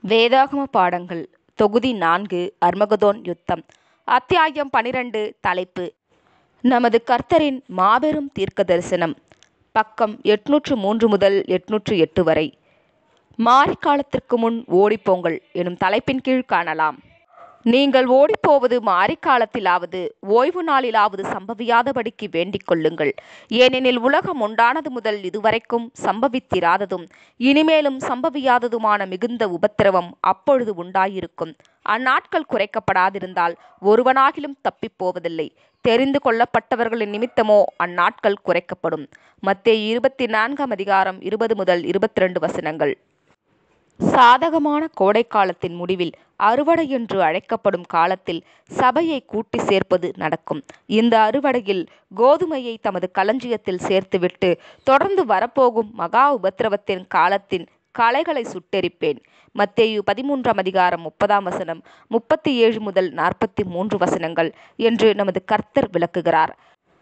வேதாகம பாடங்கள் தொகுதி நான்கு அர்மகதோன் யுத்தம் அத்தியாயம் பனிரெண்டு தலைப்பு நமது கர்த்தரின் மாபெரும் தீர்க்க தரிசனம் பக்கம் எட்நூற்று மூன்று முதல் எட்நூற்று எட்டு வரை மாரிக்காலத்திற்கு முன் ஓடிப்போங்கள் எனும் தலைப்பின் கீழ் காணலாம் நீங்கள் ஓடிப்போவது மாரிக்காலத்திலாவது ஓய்வு நாளிலாவது சம்பவியாதபடிக்கு வேண்டிக் கொள்ளுங்கள் ஏனெனில் உலகம் உண்டானது முதல் இதுவரைக்கும் சம்பவித்திராததும் இனிமேலும் சம்பவியாததுமான மிகுந்த உபத்திரவம் அப்பொழுது உண்டாயிருக்கும் அந்நாட்கள் குறைக்கப்படாதிருந்தால் ஒருவனாகிலும் தப்பிப் போவதில்லை தெரிந்து கொள்ளப்பட்டவர்களின் நிமித்தமோ அந்நாட்கள் குறைக்கப்படும் மத்தேயு இருபத்தி நான்காம் அதிகாரம் இருபது முதல் இருபத்தி ரெண்டு வசனங்கள் சாதகமான கோடைக்காலத்தின் முடிவில் அறுவடை என்று அழைக்கப்படும் காலத்தில் சபையை கூட்டி சேர்ப்பது நடக்கும் இந்த அறுவடையில் கோதுமையை தமது களஞ்சியத்தில் சேர்த்துவிட்டு தொடர்ந்து வரப்போகும் மகா உபத்திரவத்தின் காலத்தின் களைகளை சுட்டெரிப்பேன் மத்தேயு பதிமூன்றாம் அதிகாரம் முப்பதாம் வசனம் முப்பத்தி ஏழு முதல் நாற்பத்தி மூன்று வசனங்கள் என்று நமது கர்த்தர் விளக்குகிறார்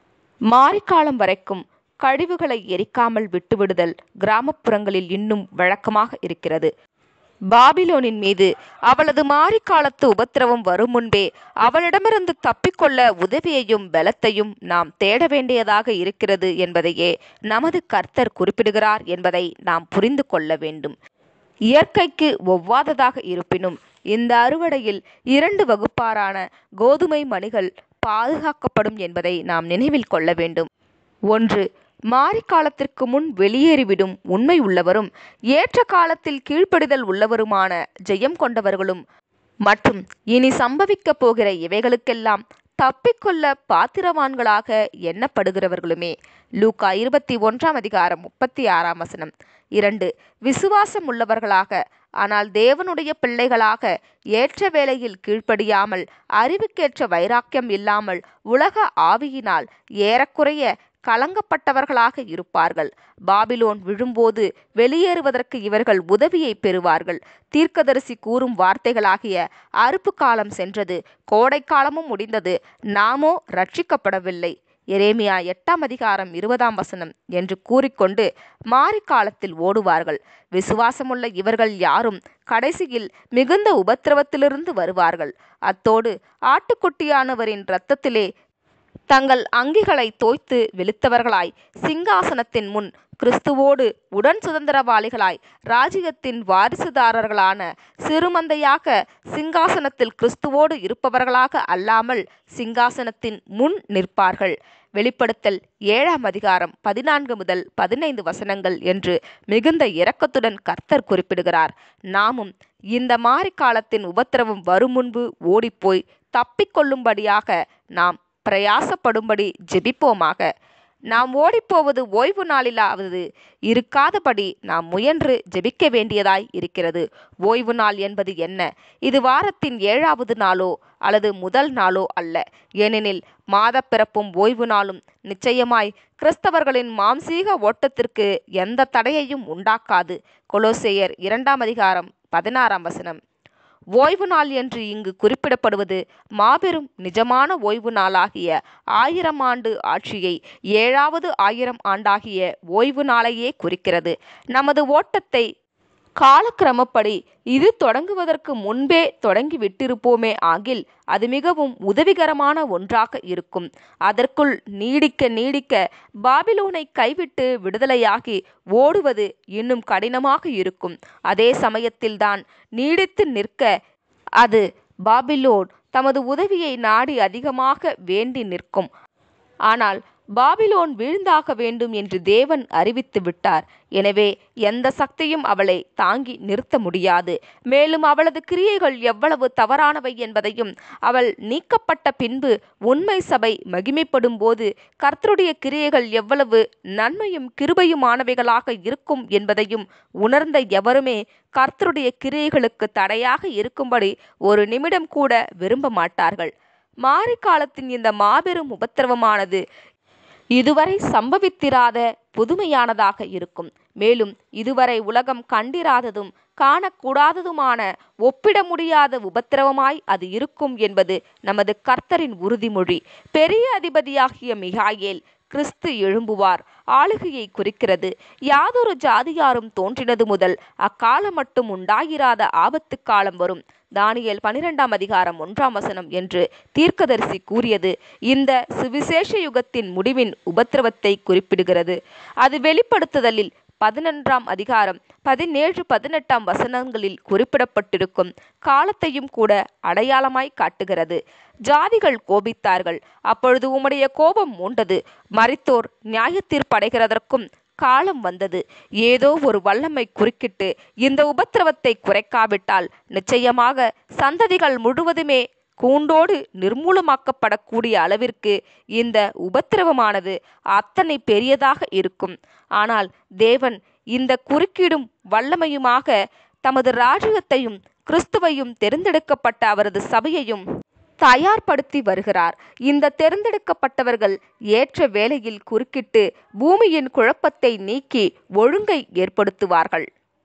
மாரிக்காலம் வரைக்கும் கழிவுகளை எரிக்காமல் விட்டுவிடுதல் கிராமப்புறங்களில் இன்னும் வழக்கமாக இருக்கிறது பாபிலோனின் மீது அவளது மாரிக்காலத்து உபத்திரவம் வரும் முன்பே அவளிடமிருந்து தப்பிக்கொள்ள உதவியையும் பலத்தையும் நாம் தேட வேண்டியதாக இருக்கிறது என்பதையே நமது கர்த்தர் குறிப்பிடுகிறார் என்பதை நாம் புரிந்து கொள்ள வேண்டும் இயற்கைக்கு ஒவ்வாததாக இருப்பினும் இந்த அறுவடையில் இரண்டு வகுப்பாரான கோதுமை மணிகள் பாதுகாக்கப்படும் என்பதை நாம் நினைவில் கொள்ள வேண்டும் ஒன்று மாரிக்காலத்திற்கு முன் வெளியேறிவிடும் உண்மை உள்ளவரும் ஏற்ற காலத்தில் கீழ்ப்படிதல் உள்ளவருமான ஜெயம் கொண்டவர்களும் மற்றும் இனி சம்பவிக்கப் போகிற இவைகளுக்கெல்லாம் தப்பிக்கொள்ள பாத்திரவான்களாக எண்ணப்படுகிறவர்களுமே லூக்கா இருபத்தி ஒன்றாம் அதிகாரம் முப்பத்தி ஆறாம் வசனம் இரண்டு விசுவாசம் உள்ளவர்களாக ஆனால் தேவனுடைய பிள்ளைகளாக ஏற்ற வேளையில் கீழ்ப்படியாமல் அறிவுக்கேற்ற வைராக்கியம் இல்லாமல் உலக ஆவியினால் ஏறக்குறைய கலங்கப்பட்டவர்களாக இருப்பார்கள் பாபிலோன் விழும்போது வெளியேறுவதற்கு இவர்கள் உதவியை பெறுவார்கள் தீர்க்கதரிசி கூறும் வார்த்தைகளாகிய அறுப்பு காலம் சென்றது கோடைக்காலமும் முடிந்தது நாமோ ரட்சிக்கப்படவில்லை எரேமியா எட்டாம் அதிகாரம் இருபதாம் வசனம் என்று கூறிக்கொண்டு மாரிக்காலத்தில் ஓடுவார்கள் விசுவாசமுள்ள இவர்கள் யாரும் கடைசியில் மிகுந்த உபத்திரவத்திலிருந்து வருவார்கள் அத்தோடு ஆட்டுக்குட்டியானவரின் இரத்தத்திலே தங்கள் அங்கிகளை தோய்த்து வெளுத்தவர்களாய் சிங்காசனத்தின் முன் கிறிஸ்துவோடு உடன் சுதந்திரவாளிகளாய் ராஜ்யத்தின் வாரிசுதாரர்களான சிறுமந்தையாக சிங்காசனத்தில் கிறிஸ்துவோடு இருப்பவர்களாக அல்லாமல் சிங்காசனத்தின் முன் நிற்பார்கள் வெளிப்படுத்தல் ஏழாம் அதிகாரம் பதினான்கு முதல் பதினைந்து வசனங்கள் என்று மிகுந்த இரக்கத்துடன் கர்த்தர் குறிப்பிடுகிறார் நாமும் இந்த மாரி காலத்தின் உபத்திரவம் வரும் முன்பு ஓடிப்போய் தப்பிக்கொள்ளும்படியாக நாம் பிரயாசப்படும்படி ஜெபிப்போமாக நாம் ஓடிப்போவது ஓய்வு நாளிலாவது இருக்காதபடி நாம் முயன்று ஜெபிக்க வேண்டியதாய் இருக்கிறது ஓய்வு நாள் என்பது என்ன இது வாரத்தின் ஏழாவது நாளோ அல்லது முதல் நாளோ அல்ல ஏனெனில் மாதப்பிறப்பும் ஓய்வு நாளும் நிச்சயமாய் கிறிஸ்தவர்களின் மாம்சீக ஓட்டத்திற்கு எந்த தடையையும் உண்டாக்காது கொலோசேயர் இரண்டாம் அதிகாரம் பதினாறாம் வசனம் ஓய்வு நாள் என்று இங்கு குறிப்பிடப்படுவது மாபெரும் நிஜமான ஓய்வு நாளாகிய ஆயிரம் ஆண்டு ஆட்சியை ஏழாவது ஆயிரம் ஆண்டாகிய ஓய்வு நாளையே குறிக்கிறது நமது ஓட்டத்தை காலக்கிரமப்படி இது தொடங்குவதற்கு முன்பே தொடங்கி விட்டிருப்போமே ஆகில் அது மிகவும் உதவிகரமான ஒன்றாக இருக்கும் அதற்குள் நீடிக்க நீடிக்க பாபிலோனை கைவிட்டு விடுதலையாகி ஓடுவது இன்னும் கடினமாக இருக்கும் அதே சமயத்தில்தான் நீடித்து நிற்க அது பாபிலோன் தமது உதவியை நாடி அதிகமாக வேண்டி நிற்கும் ஆனால் பாபிலோன் வீழ்ந்தாக வேண்டும் என்று தேவன் அறிவித்து விட்டார் எனவே எந்த சக்தியும் அவளை தாங்கி நிறுத்த முடியாது மேலும் அவளது கிரியைகள் எவ்வளவு தவறானவை என்பதையும் அவள் நீக்கப்பட்ட பின்பு உண்மை சபை மகிமைப்படும் போது கர்த்தருடைய கிரியைகள் எவ்வளவு நன்மையும் கிருபையுமானவைகளாக இருக்கும் என்பதையும் உணர்ந்த எவருமே கர்த்தருடைய கிரியைகளுக்கு தடையாக இருக்கும்படி ஒரு நிமிடம் கூட விரும்ப மாட்டார்கள் மாரி காலத்தின் இந்த மாபெரும் உபத்திரவமானது இதுவரை சம்பவித்திராத புதுமையானதாக இருக்கும் மேலும் இதுவரை உலகம் கண்டிராததும் காணக்கூடாததுமான ஒப்பிட முடியாத உபத்திரவமாய் அது இருக்கும் என்பது நமது கர்த்தரின் உறுதிமொழி பெரிய அதிபதியாகிய மிகாயேல் கிறிஸ்து எழும்புவார் ஆளுகையை குறிக்கிறது யாதொரு ஜாதியாரும் தோன்றினது முதல் அக்காலம் மட்டும் உண்டாயிராத ஆபத்து காலம் வரும் தானியேல் பனிரெண்டாம் அதிகாரம் ஒன்றாம் வசனம் என்று தீர்க்கதரிசி கூறியது இந்த சுவிசேஷ யுகத்தின் முடிவின் உபத்திரவத்தை குறிப்பிடுகிறது அது வெளிப்படுத்துதலில் பதினொன்றாம் அதிகாரம் பதினேழு பதினெட்டாம் வசனங்களில் குறிப்பிடப்பட்டிருக்கும் காலத்தையும் கூட அடையாளமாய் காட்டுகிறது ஜாதிகள் கோபித்தார்கள் அப்பொழுது உம்முடைய கோபம் மூண்டது மரித்தோர் நியாயத்தீர்ப்படைகிறதற்கும் காலம் வந்தது ஏதோ ஒரு வல்லமை குறுக்கிட்டு இந்த உபத்திரவத்தை குறைக்காவிட்டால் நிச்சயமாக சந்ததிகள் முழுவதுமே கூண்டோடு நிர்மூலமாக்கப்படக்கூடிய அளவிற்கு இந்த உபத்திரவமானது அத்தனை பெரியதாக இருக்கும் ஆனால் தேவன் இந்த குறுக்கீடும் வல்லமையுமாக தமது ராஜ்யத்தையும் கிறிஸ்துவையும் தெரிந்தெடுக்கப்பட்ட அவரது சபையையும் தயார்படுத்தி வருகிறார் இந்த தேர்ந்தெடுக்கப்பட்டவர்கள் ஏற்ற வேளையில் குறுக்கிட்டு பூமியின் குழப்பத்தை நீக்கி ஒழுங்கை ஏற்படுத்துவார்கள்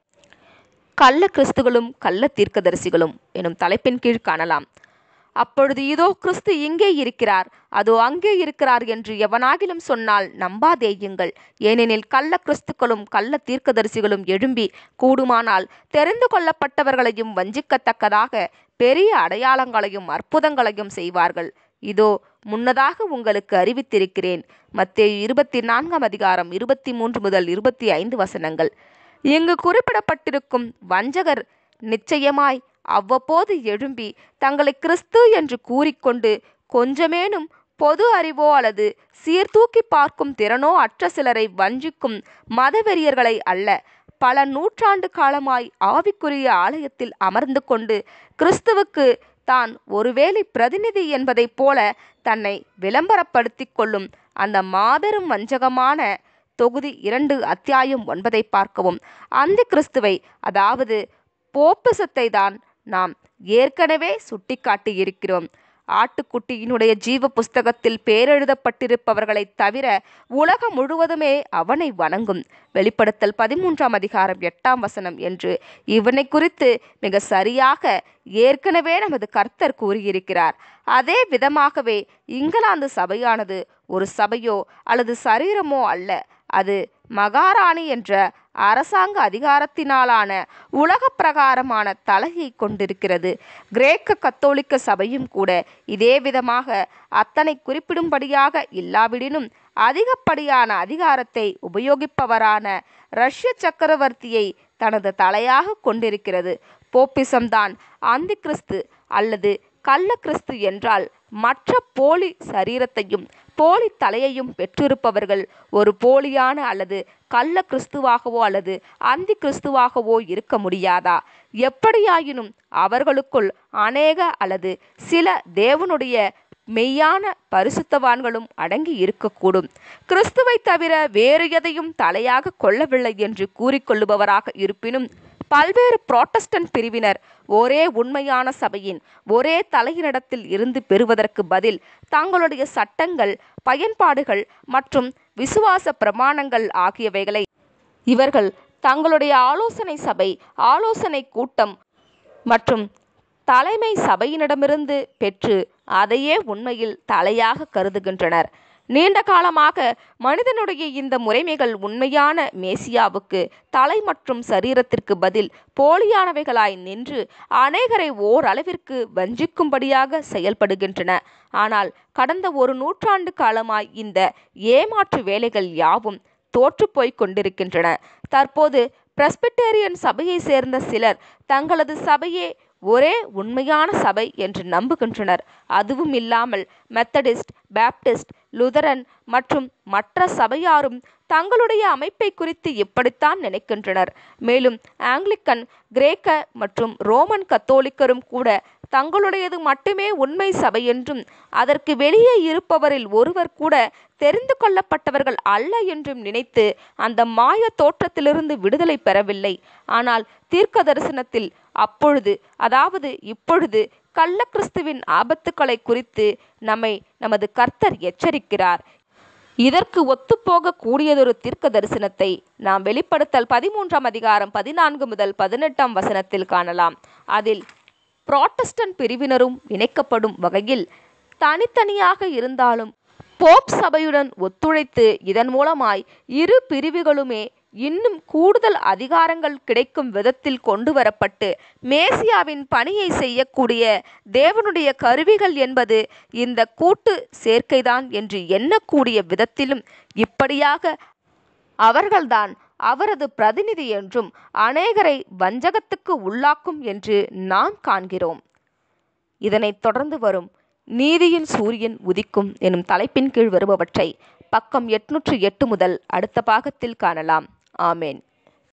கள்ள கிறிஸ்துகளும் கள்ள தீர்க்கதரிசிகளும் எனும் தலைப்பின் கீழ் காணலாம் அப்பொழுது இதோ கிறிஸ்து இங்கே இருக்கிறார் அதோ அங்கே இருக்கிறார் என்று எவனாகிலும் சொன்னால் நம்பாதேயுங்கள் ஏனெனில் கள்ள கிறிஸ்துக்களும் கள்ள தீர்க்கதரிசிகளும் எழும்பி கூடுமானால் தெரிந்து கொள்ளப்பட்டவர்களையும் வஞ்சிக்கத்தக்கதாக பெரிய அடையாளங்களையும் அற்புதங்களையும் செய்வார்கள் இதோ முன்னதாக உங்களுக்கு அறிவித்திருக்கிறேன் மத்தேயு இருபத்தி நான்காம் அதிகாரம் இருபத்தி மூன்று முதல் இருபத்தி ஐந்து வசனங்கள் இங்கு குறிப்பிடப்பட்டிருக்கும் வஞ்சகர் நிச்சயமாய் அவ்வப்போது எழும்பி தங்களை கிறிஸ்து என்று கூறிக்கொண்டு கொஞ்சமேனும் பொது அறிவோ அல்லது சீர்தூக்கி பார்க்கும் திறனோ அற்ற சிலரை வஞ்சிக்கும் மதவெறியர்களை அல்ல பல நூற்றாண்டு காலமாய் ஆவிக்குரிய ஆலயத்தில் அமர்ந்து கொண்டு கிறிஸ்துவுக்கு தான் ஒருவேளை பிரதிநிதி என்பதைப் போல தன்னை விளம்பரப்படுத்திக் கொள்ளும் அந்த மாபெரும் வஞ்சகமான தொகுதி இரண்டு அத்தியாயம் ஒன்பதை பார்க்கவும் அந்த கிறிஸ்துவை அதாவது போப்பிசத்தை தான் நாம் ஏற்கனவே சுட்டிக்காட்டி இருக்கிறோம் ஆட்டுக்குட்டியினுடைய ஜீவ புஸ்தகத்தில் பேரெழுதப்பட்டிருப்பவர்களைத் தவிர உலகம் முழுவதுமே அவனை வணங்கும் வெளிப்படுத்தல் பதிமூன்றாம் அதிகாரம் எட்டாம் வசனம் என்று இவனை குறித்து மிக சரியாக ஏற்கனவே நமது கர்த்தர் கூறியிருக்கிறார் அதே விதமாகவே இங்கிலாந்து சபையானது ஒரு சபையோ அல்லது சரீரமோ அல்ல அது மகாராணி என்ற அரசாங்க அதிகாரத்தினாலான உலக பிரகாரமான தலையை கொண்டிருக்கிறது கிரேக்க கத்தோலிக்க சபையும் கூட இதே விதமாக அத்தனை குறிப்பிடும்படியாக இல்லாவிடினும் அதிகப்படியான அதிகாரத்தை உபயோகிப்பவரான ரஷ்ய சக்கரவர்த்தியை தனது தலையாக கொண்டிருக்கிறது போப்பிசம்தான் அந்தி கிறிஸ்து அல்லது கள்ள கிறிஸ்து என்றால் மற்ற போலி சரீரத்தையும் போலி தலையையும் பெற்றிருப்பவர்கள் ஒரு போலியான அல்லது கள்ள கிறிஸ்துவாகவோ அல்லது அந்தி கிறிஸ்துவாகவோ இருக்க முடியாதா எப்படியாயினும் அவர்களுக்குள் அநேக அல்லது சில தேவனுடைய மெய்யான பரிசுத்தவான்களும் அடங்கி இருக்கக்கூடும் கிறிஸ்துவை தவிர வேறு எதையும் தலையாக கொள்ளவில்லை என்று கூறிக்கொள்ளுபவராக இருப்பினும் பல்வேறு புரோட்டஸ்டன்ட் பிரிவினர் ஒரே உண்மையான சபையின் ஒரே தலையினிடத்தில் இருந்து பெறுவதற்கு பதில் தங்களுடைய சட்டங்கள் பயன்பாடுகள் மற்றும் விசுவாச பிரமாணங்கள் ஆகியவைகளை இவர்கள் தங்களுடைய ஆலோசனை சபை ஆலோசனை கூட்டம் மற்றும் தலைமை சபையினிடமிருந்து பெற்று அதையே உண்மையில் தலையாக கருதுகின்றனர் நீண்ட காலமாக மனிதனுடைய இந்த முறைமைகள் உண்மையான மேசியாவுக்கு தலை மற்றும் சரீரத்திற்கு பதில் போலியானவைகளாய் நின்று அநேகரை ஓரளவிற்கு வஞ்சிக்கும்படியாக செயல்படுகின்றன ஆனால் கடந்த ஒரு நூற்றாண்டு காலமாய் இந்த ஏமாற்று வேலைகள் யாவும் தோற்றுப்போய்க் கொண்டிருக்கின்றன தற்போது பிரஸ்பிட்டேரியன் சபையை சேர்ந்த சிலர் தங்களது சபையே ஒரே உண்மையான சபை என்று நம்புகின்றனர் அதுவும் இல்லாமல் மெத்தடிஸ்ட் பேப்டிஸ்ட் லுதரன் மற்றும் மற்ற சபையாரும் தங்களுடைய அமைப்பை குறித்து இப்படித்தான் நினைக்கின்றனர் மேலும் ஆங்கிலிக்கன் கிரேக்க மற்றும் ரோமன் கத்தோலிக்கரும் கூட தங்களுடையது மட்டுமே உண்மை சபை என்றும் அதற்கு வெளியே இருப்பவரில் ஒருவர் கூட தெரிந்து கொள்ளப்பட்டவர்கள் அல்ல என்றும் நினைத்து அந்த மாய தோற்றத்திலிருந்து விடுதலை பெறவில்லை ஆனால் தீர்க்க தரிசனத்தில் அப்பொழுது அதாவது இப்பொழுது கள்ள கிறிஸ்துவின் ஆபத்துக்களை குறித்து நம்மை நமது கர்த்தர் எச்சரிக்கிறார் இதற்கு ஒத்துப்போக கூடியதொரு தீர்க்க தரிசனத்தை நாம் வெளிப்படுத்தல் பதிமூன்றாம் அதிகாரம் பதினான்கு முதல் பதினெட்டாம் வசனத்தில் காணலாம் அதில் புராட்டஸ்டன்ட் பிரிவினரும் இணைக்கப்படும் வகையில் தனித்தனியாக இருந்தாலும் போப் சபையுடன் ஒத்துழைத்து இதன் மூலமாய் இரு பிரிவுகளுமே இன்னும் கூடுதல் அதிகாரங்கள் கிடைக்கும் விதத்தில் கொண்டு வரப்பட்டு மேசியாவின் பணியை செய்யக்கூடிய தேவனுடைய கருவிகள் என்பது இந்த கூட்டு சேர்க்கைதான் என்று எண்ணக்கூடிய விதத்திலும் இப்படியாக அவர்கள்தான் அவரது பிரதிநிதி என்றும் அநேகரை வஞ்சகத்துக்கு உள்ளாக்கும் என்று நாம் காண்கிறோம் இதனைத் தொடர்ந்து வரும் நீதியின் சூரியன் உதிக்கும் எனும் தலைப்பின் கீழ் வருபவற்றை பக்கம் எட்நூற்று எட்டு முதல் அடுத்த பாகத்தில் காணலாம் ஆமேன்